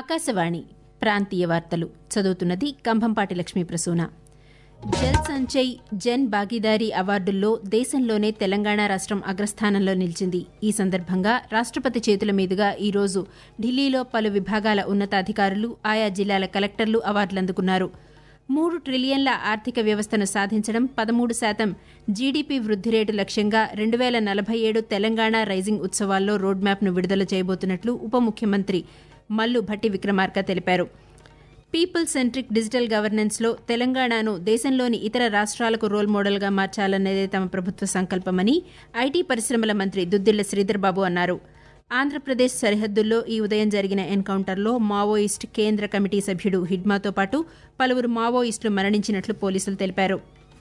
ఆకాశవాణి ప్రాంతీయ వార్తలు చదువుతున్నది కంభంపాటి లక్ష్మీ ప్రసూన జల్ సంచయ్ జన్ భాగీదారీ అవార్డుల్లో దేశంలోనే తెలంగాణ రాష్టం అగ్రస్థానంలో నిలిచింది ఈ సందర్భంగా రాష్టపతి చేతుల మీదుగా ఈ రోజు ఢిల్లీలో పలు విభాగాల ఉన్నతాధికారులు ఆయా జిల్లాల కలెక్టర్లు అవార్డులందుకున్నారు మూడు ట్రిలియన్ల ఆర్థిక వ్యవస్థను సాధించడం పదమూడు శాతం జీడీపీ వృద్ది రేటు లక్ష్యంగా రెండు వేల నలభై ఏడు తెలంగాణ రైజింగ్ ఉత్సవాల్లో రోడ్ మ్యాప్ను విడుదల చేయబోతున్నట్లు ఉప ముఖ్యమంత్రి మల్లు భట్టి విక్రమార్క తెలిపారు పీపుల్ సెంట్రిక్ డిజిటల్ గవర్నెన్స్లో తెలంగాణను దేశంలోని ఇతర రాష్ట్రాలకు రోల్ మోడల్గా మార్చాలన్నదే తమ ప్రభుత్వ సంకల్పమని ఐటీ పరిశ్రమల మంత్రి దుద్దిళ్ల శ్రీధర్బాబు అన్నారు ఆంధ్రప్రదేశ్ సరిహద్దుల్లో ఈ ఉదయం జరిగిన ఎన్కౌంటర్లో మావోయిస్ట్ కేంద్ర కమిటీ సభ్యుడు హిడ్మాతో పాటు పలువురు మావోయిస్టులు మరణించినట్లు పోలీసులు తెలిపారు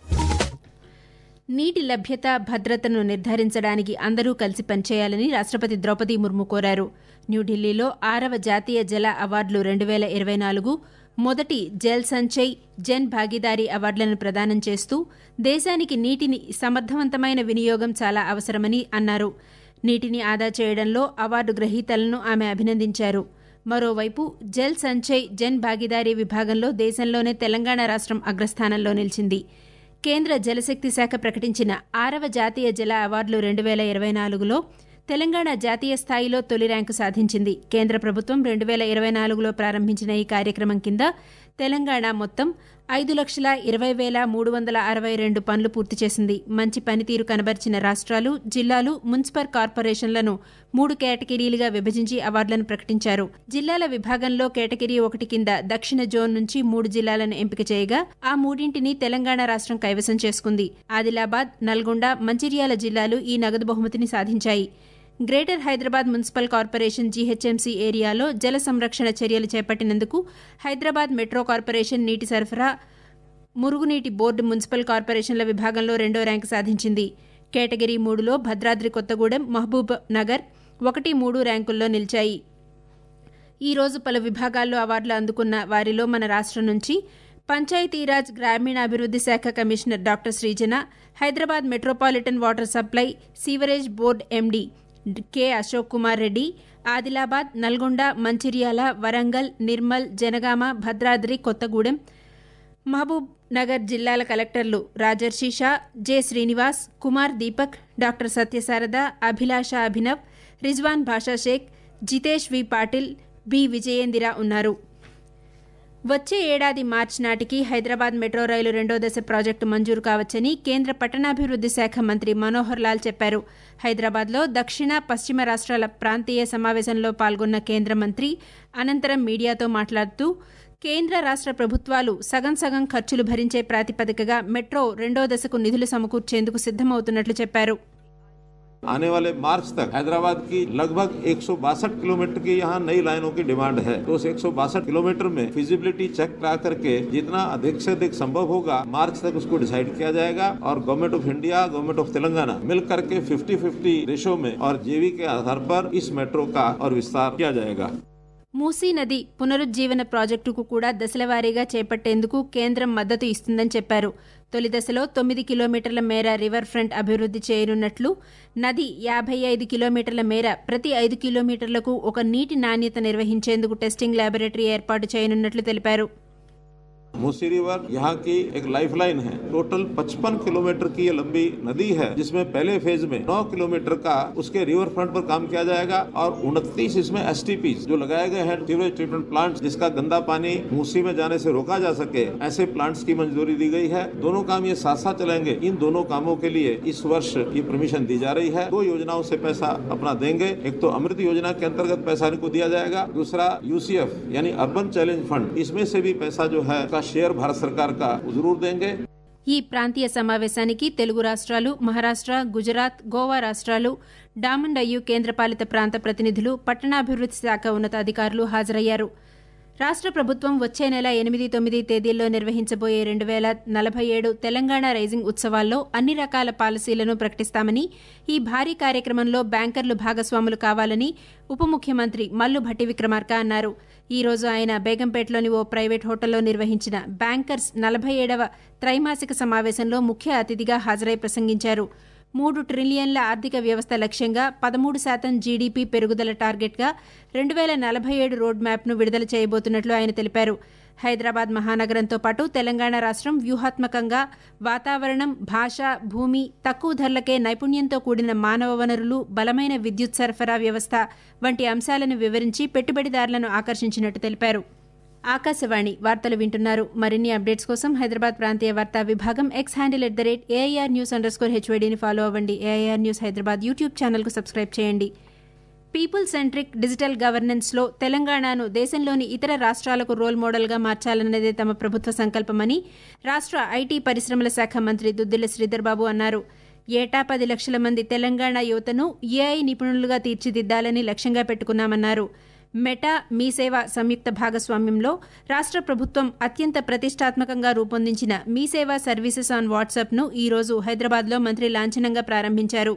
నీటి లభ్యత భద్రతను నిర్ధారించడానికి అందరూ కలిసి పనిచేయాలని రాష్టపతి ద్రౌపది ముర్ము కోరారు న్యూఢిల్లీలో ఆరవ జాతీయ జల అవార్డులు రెండు వేల ఇరవై నాలుగు మొదటి జల్ సంచయ్ జన్ భాగీదారీ అవార్డులను ప్రదానం చేస్తూ దేశానికి నీటిని సమర్థవంతమైన వినియోగం చాలా అవసరమని అన్నారు నీటిని ఆదా చేయడంలో అవార్డు గ్రహీతలను ఆమె అభినందించారు మరోవైపు జల్ సంచయ్ జన్ భాగీదారీ విభాగంలో దేశంలోనే తెలంగాణ రాష్టం అగ్రస్థానంలో నిలిచింది కేంద్ర జలశక్తి శాఖ ప్రకటించిన ఆరవ జాతీయ జల అవార్డులు రెండు వేల ఇరవై నాలుగులో తెలంగాణ జాతీయ స్థాయిలో తొలి ర్యాంకు సాధించింది కేంద్ర ప్రభుత్వం రెండు వేల ఇరవై నాలుగులో ప్రారంభించిన ఈ కార్యక్రమం కింద తెలంగాణ మొత్తం ఐదు లక్షల ఇరవై వేల మూడు వందల అరవై రెండు పనులు పూర్తి చేసింది మంచి పనితీరు కనబర్చిన రాష్ట్రాలు జిల్లాలు మున్సిపల్ కార్పొరేషన్లను మూడు కేటగిరీలుగా విభజించి అవార్డులను ప్రకటించారు జిల్లాల విభాగంలో కేటగిరీ ఒకటి కింద దక్షిణ జోన్ నుంచి మూడు జిల్లాలను ఎంపిక చేయగా ఆ మూడింటిని తెలంగాణ రాష్ట్రం కైవసం చేసుకుంది ఆదిలాబాద్ నల్గొండ మంచిర్యాల జిల్లాలు ఈ నగదు బహుమతిని సాధించాయి greater Hyderabad municipal corporation GHMC ఏరియాలో జల సంరక్షణ చర్యలు చేపట్టినందుకు హైదరాబాద్ మెట్రో కార్పొరేషన్ నీటి సరఫరా మురుగునీటి బోర్డు మున్సిపల్ కార్పొరేషన్ల విభాగంలో రెండో ర్యాంకు సాధించింది కేటగిరీ మూడులో భద్రాద్రి కొత్తగూడెం మహబూబ్ నగర్ ఒకటి మూడు ర్యాంకుల్లో నిలిచాయి ఈ రోజు పలు విభాగాల్లో అవార్డులు అందుకున్న వారిలో మన రాష్ట్రం నుంచి పంచాయతీరాజ్ గ్రామీణాభివృద్ది శాఖ commissioner doctor Sreejana Hyderabad metropolitan water supply sewerage board MD K Ashok Kumar Reddy Adilabad Nalgonda Mancherial Warangal Nirmal Jangaon Bhadradri Kothagudem Mahabubnagar జిల్లాల కలెక్టర్లు Rajarshi Shah J Srinivas Kumar Deepak doctor Satyasarada Abhilasha Abhinav Rizwan Basha Sheikh Jitesh V Patil B Vijayendira ఉన్నారు వచ్చే ఏడాది మార్చి నాటికి హైదరాబాద్ మెట్రో రైలు రెండో దశ ప్రాజెక్టు మంజూరు కావచ్చని కేంద్ర పట్టణాభివృద్ది శాఖ మంత్రి మనోహర్ లాల్ చెప్పారు హైదరాబాద్లో దక్షిణ పశ్చిమ రాష్ట్రాల ప్రాంతీయ సమావేశంలో పాల్గొన్న కేంద్ర మంత్రి అనంతరం మీడియాతో మాట్లాడుతూ కేంద్ర రాష్ట్ర ప్రభుత్వాలు సగం సగం ఖర్చులు భరించే ప్రాతిపదికగా మెట్రో రెండో దశకు నిధులు సమకూర్చేందుకు సిద్దమవుతున్నట్లు చెప్పారు आने वाले मार्च तक हैदराबाद की लगभग एक किलोमीटर की यहाँ नई लाइनों की डिमांड है तो उस एक किलोमीटर में फिजिबिलिटी चेक करा करके जितना अधिक से अधिक संभव होगा मार्च तक उसको डिसाइड किया जाएगा और government of India government of Telangana मिल करके 50-50 रेशो में और जेवी के आधार पर इस मेट्रो का और विस्तार किया जाएगा మూసీ నది పునరుజ్జీవన ప్రాజెక్టుకు కూడా దశలవారీగా చేపట్టేందుకు కేంద్రం మద్దతు ఇస్తుందని చెప్పారు తొలి దశలో తొమ్మిది కిలోమీటర్ల మేర రివర్ ఫ్రంట్ అభివృద్ది చేయనున్నట్లు నది యాభై ఐదు కిలోమీటర్ల మేర ప్రతి ఐదు కిలోమీటర్లకు ఒక నీటి నాణ్యత నిర్వహించేందుకు టెస్టింగ్ ల్యాబొరేటరీ ఏర్పాటు చేయనున్నట్లు తెలిపారు मूसी रिवर यहाँ की एक लाइफलाइन है टोटल 55 किलोमीटर की ये लंबी नदी है जिसमें पहले फेज में 9 किलोमीटर का उसके रिवर फ्रंट पर काम किया जाएगा और उनतीस इसमें एस जो लगाए गए हैं सीवरेज ट्रीटमेंट प्लांट जिसका गंदा पानी मूसी में जाने से रोका जा सके ऐसे प्लांट्स की मंजूरी दी गई है दोनों काम ये साथ साथ चलेंगे इन दोनों कामों के लिए इस वर्ष ये परमिशन दी जा रही है दो योजनाओं से पैसा अपना देंगे एक तो अमृत योजना के अंतर्गत पैसा इनको दिया जाएगा दूसरा यूसीएफ यानी अर्बन चैलेंज फंड इसमें से भी पैसा जो है का शेयर भारत सरकार का जरूर देंगे ఈ ప్రాంతీయ సమావేశానికి తెలుగు రాష్ట్రాలు మహారాష్ట్ర గుజరాత్ గోవా రాష్ట్రాలు డామండ్ అయ్యు కేంద్రపాలిత ప్రాంత ప్రతినిధులు పట్టణాభివృద్ది శాఖ ఉన్నతాధికారులు హాజరయ్యారు రాష్ట్ర ప్రభుత్వం వచ్చే నెల ఎనిమిది తొమ్మిది తేదీల్లో నిర్వహించబోయే రెండు వేల నలభై ఏడు తెలంగాణ రైజింగ్ ఉత్సవాల్లో అన్ని రకాల పాలసీలను ప్రకటిస్తామని ఈ భారీ కార్యక్రమంలో బ్యాంకర్లు భాగస్వాములు కావాలని ఉప ముఖ్యమంత్రి మల్లు భట్టి విక్రమార్క అన్నారు ఈ రోజు ఆయన బేగంపేటలోని ఓ ప్రైవేట్ హోటల్లో నిర్వహించిన బ్యాంకర్స్ నలభై ఏడవ త్రైమాసిక సమావేశంలో ముఖ్య అతిథిగా హాజరై ప్రసంగించారు మూడు ట్రిలియన్ల ఆర్థిక వ్యవస్థ లక్ష్యంగా పదమూడు శాతం జీడీపీ పెరుగుదల టార్గెట్గా రెండు వేల నలభై ఏడు రోడ్ మ్యాప్ను విడుదల చేయబోతున్నట్లు ఆయన తెలిపారు హైదరాబాద్ మహానగరంతో పాటు తెలంగాణ రాష్ట్రం వ్యూహాత్మకంగా వాతావరణం భాష భూమి తక్కువ ధరలకే నైపుణ్యంతో కూడిన మానవ వనరులు బలమైన విద్యుత్ సరఫరా వ్యవస్థ వంటి అంశాలను వివరించి పెట్టుబడిదారులను ఆకర్షించినట్టు తెలిపారు ఆకాశవాణి వార్తలు వింటున్నారు మరిన్ని అప్డేట్స్ కోసం హైదరాబాద్ ప్రాంతీయ వార్తా విభాగం X handle at the rate AIR news underscore స్కోర్ హెచ్వైడీని ఫాలో అవ్వండి ఏఐఆర్ న్యూస్ హైదరాబాద్ యూట్యూబ్ ఛానల్కు సబ్స్క్రైబ్ చేయండి పీపుల్ సెంట్రిక్ డిజిటల్ గవర్నెన్స్లో తెలంగాణను దేశంలోని ఇతర రాష్ట్రాలకు రోల్ మోడల్గా మార్చాలన్నదే తమ ప్రభుత్వ సంకల్పమని రాష్ట్ర ఐటీ పరిశ్రమల శాఖ మంత్రి దుద్దిల్ల శ్రీధర్ బాబు అన్నారు ఏటా పది లక్షల మంది తెలంగాణ యువతను ఏఐ నిపుణులుగా తీర్చిదిద్దాలని లక్ష్యంగా పెట్టుకున్నామన్నారు మెటా మీ సేవ సంయుక్త భాగస్వామ్యంలో రాష్ట్ర ప్రభుత్వం అత్యంత ప్రతిష్టాత్మకంగా రూపొందించిన మీ సేవ సర్వీసెస్ ఆన్ వాట్సాప్ను ఈ రోజు హైదరాబాద్లో మంత్రి లాంఛనంగా ప్రారంభించారు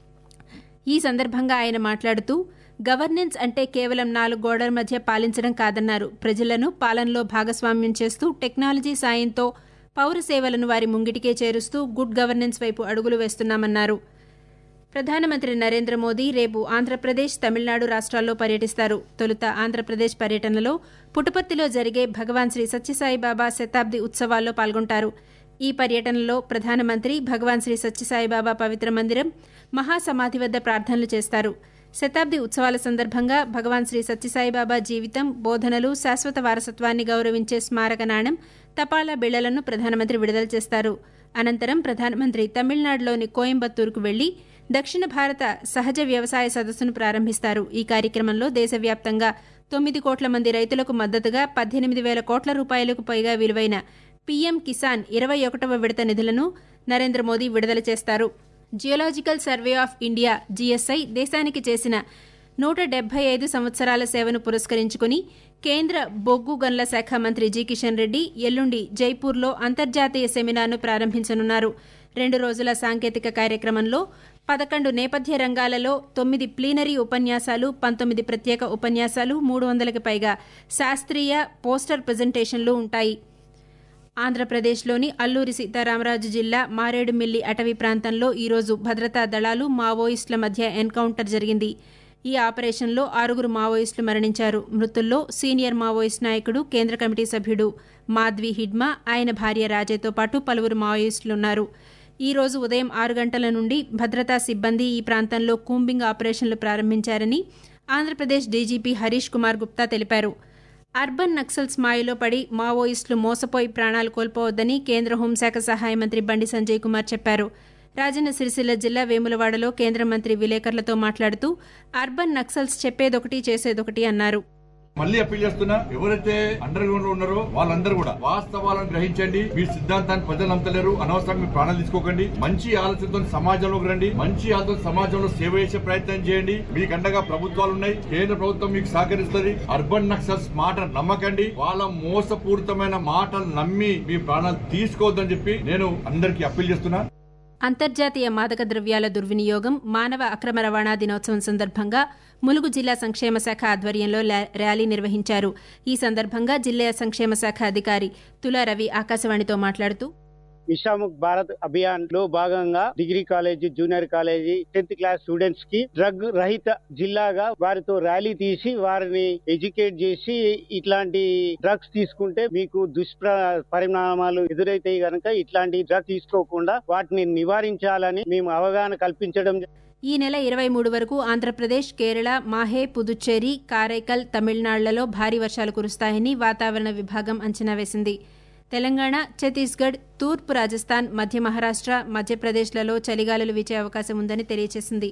ఈ సందర్భంగా ఆయన మాట్లాడుతూ గవర్నెన్స్ అంటే కేవలం నాలుగు గోడల మధ్య పాలించడం కాదన్నారు ప్రజలను పాలనలో భాగస్వామ్యం చేస్తూ టెక్నాలజీ సాయంతో పౌర సేవలను వారి ముంగిటికే చేరుస్తూ గుడ్ గవర్నెన్స్ వైపు అడుగులు వేస్తున్నామన్నారు ప్రధానమంత్రి నరేంద్ర మోదీ రేపు ఆంధ్రప్రదేశ్ తమిళనాడు రాష్ట్రాల్లో పర్యటిస్తారు తొలుత ఆంధ్రప్రదేశ్ పర్యటనలో పుటపర్తిలో జరిగే భగవాన్ శ్రీ సత్యసాయిబాబా శతాబ్ది ఉత్సవాల్లో పాల్గొంటారు ఈ పర్యటనలో ప్రధానమంత్రి భగవాన్ శ్రీ సత్యసాయిబాబా పవిత్ర మందిరం మహాసమాధి వద్ద ప్రార్థనలు చేస్తారు శతాబ్ది ఉత్సవాల సందర్భంగా భగవాన్ శ్రీ సత్యసాయిబాబా జీవితం బోధనలు శాశ్వత వారసత్వాన్ని గౌరవించే స్మారక నాణం తపాలా బిళ్లలను ప్రధానమంత్రి విడుదల చేస్తారు అనంతరం ప్రధానమంత్రి తమిళనాడులోని కోయంబత్తూరుకు వెళ్లి దక్షిణ భారత సహజ వ్యవసాయ సదస్సును ప్రారంభిస్తారు ఈ కార్యక్రమంలో దేశవ్యాప్తంగా తొమ్మిది కోట్ల మంది రైతులకు మద్దతుగా పద్దెనిమిది వేల కోట్ల రూపాయలకు పైగా విలువైన పీఎం కిసాన్ ఇరవై ఒకటవ విడత నిధులను నరేంద్ర మోదీ విడుదల చేస్తారు geological survey of India GSI దేశానికి చేసిన నూట డెబ్బై ఐదు సంవత్సరాల సేవను పురస్కరించుకుని కేంద్ర బొగ్గు గనుల శాఖ మంత్రి జి కిషన్ రెడ్డి ఎల్లుండి జైపూర్లో అంతర్జాతీయ సెమినార్ను ప్రారంభించనున్నారు రెండు రోజుల సాంకేతిక కార్యక్రమంలో పదకొండు నేపథ్య రంగాలలో తొమ్మిది ప్లీనరీ ఉపన్యాసాలు పంతొమ్మిది ప్రత్యేక ఉపన్యాసాలు మూడు వందలకి పైగా శాస్త్రీయ పోస్టర్ ప్రజెంటేషన్లు ఉంటాయి ఆంధ్రప్రదేశ్లోని అల్లూరి సీతారామరాజు జిల్లా మారేడుమిల్లి అటవీ ప్రాంతంలో ఈరోజు భద్రతా దళాలు మావోయిస్టుల మధ్య ఎన్కౌంటర్ జరిగింది ఈ ఆపరేషన్లో ఆరుగురు మావోయిస్టులు మరణించారు మృతుల్లో సీనియర్ మావోయిస్ట్ నాయకుడు కేంద్ర కమిటీ సభ్యుడు మాధ్వి హిడ్మా ఆయన భార్య రాజేతో పాటు పలువురు మావోయిస్టులున్నారు ఈ రోజు ఉదయం ఆరు గంటల నుండి భద్రతా సిబ్బంది ఈ ప్రాంతంలో కూంబింగ్ ఆపరేషన్లు ప్రారంభించారని ఆంధ్రప్రదేశ్ డీజీపీ హరీష్ కుమార్ గుప్తా తెలిపారు అర్బన్ నక్సల్స్ మాయలో పడి మావోయిస్టులు మోసపోయి ప్రాణాలు కోల్పోవద్దని కేంద్ర హోంశాఖ సహాయ మంత్రి బండి సంజయ్ కుమార్ చెప్పారు రాజన్న సిరిసిల్ల జిల్లా వేములవాడలో కేంద్ర మంత్రి విలేకరులతో మాట్లాడుతూ అర్బన్ నక్సల్స్ చెప్పేదొకటి చేసేదొకటి అన్నారు మళ్ళీ అప్పీల్ చేస్తున్నా ఎవరైతే అండర్ గ్రౌండ్ లో ఉన్నారో వాళ్ళందరూ కూడా వాస్తవాలను గ్రహించండి మీ సిద్ధాంతాన్ని ప్రజలు నమ్మతలేరు అనవసరంగా మీ ప్రాణాలు తీసుకోకండి మంచి ఆలోచనతో సమాజంలోకి రండి మంచి ఆలోచన సమాజంలో సేవ చేసే ప్రయత్నం చేయండి మీకు అండగా ప్రభుత్వాలు ఉన్నాయి కేంద్ర ప్రభుత్వం మీకు సహకరిస్తుంది అర్బన్ నక్సల్స్ మాట నమ్మకండి వాళ్ళ మోసపూరితమైన మాటలు నమ్మి మీ ప్రాణాలు తీసుకోవద్దని చెప్పి నేను అందరికీ అప్పీల్ చేస్తున్నా అంతర్జాతీయ మాదక ద్రవ్యాల దుర్వినియోగం మానవ అక్రమ రవాణా దినోత్సవం సందర్భంగా ములుగు జిల్లా సంక్షేమ శాఖ ఆధ్వర్యంలో ర్యాలీ నిర్వహించారు ఈ సందర్భంగా జిల్లా సంక్షేమ శాఖ అధికారి తులా రవి ఆకాశవాణితో మాట్లాడుతూ విశాముఖ్ భారత్ అభియాన్ లో భాగంగా degree college junior college tenth class students కి డ్రగ్ రహిత జిల్లాగా వారితో ర్యాలీ తీసి వారిని ఎడ్యుకేట్ చేసి ఇట్లాంటి డ్రగ్స్ తీసుకుంటే మీకు దుష్ప్ర పరిణామాలు ఎదురైతాయి కనుక ఇట్లాంటి డ్రగ్స్ తీసుకోకుండా వాటిని నివారించాలని మేము అవగాహన కల్పించడం ఈ నెల ఇరవై మూడు వరకు ఆంధ్రప్రదేశ్ కేరళ మాహే పుదుచ్చేరి కారైకల్ తమిళనాడులలో భారీ వర్షాలు కురుస్తాయని వాతావరణ విభాగం అంచనా వేసింది తెలంగాణ ఛత్తీస్గఢ్ తూర్పు రాజస్థాన్ మధ్య మహారాష్ట్ర మధ్యప్రదేశ్లలో చలిగాలులు వీచే అవకాశం ఉందని తెలియజేసింది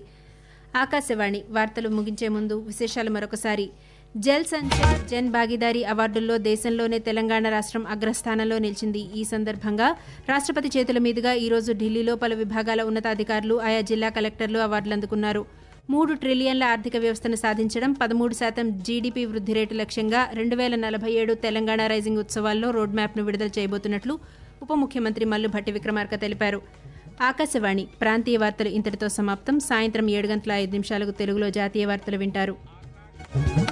ఆకాశవాణి వార్తలు ముగించే ముందు విశేషాలు మరొకసారి జల్ సంచయ్ జన్ భాగీదారీ అవార్డుల్లో దేశంలోనే తెలంగాణ రాష్ట్రం అగ్రస్థానంలో నిలిచింది ఈ సందర్భంగా రాష్ట్రపతి చేతుల మీదుగా ఈరోజు ఢిల్లీలో పలు విభాగాల ఉన్నతాధికారులు ఆయా జిల్లా కలెక్టర్లు అవార్డులు అందుకున్నారు మూడు ట్రిలియన్ల ఆర్థిక వ్యవస్థను సాధించడం పదమూడు శాతం జీడీపీ వృద్ధి రేటు లక్ష్యంగా రెండు వేల నలభై ఏడు తెలంగాణ రైజింగ్ ఉత్సవాల్లో రోడ్ మ్యాప్ను విడుదల చేయబోతున్నట్లు ఉప ముఖ్యమంత్రి మల్లు భట్టి విక్రమార్క తెలిపారు ఆకాశవాణి ప్రాంతీయ వార్తలు ఇంతటితో సమాప్తం సాయంత్రం ఏడు గంటల ఐదు నిమిషాలకు తెలుగులో జాతీయ వార్తలు వింటారు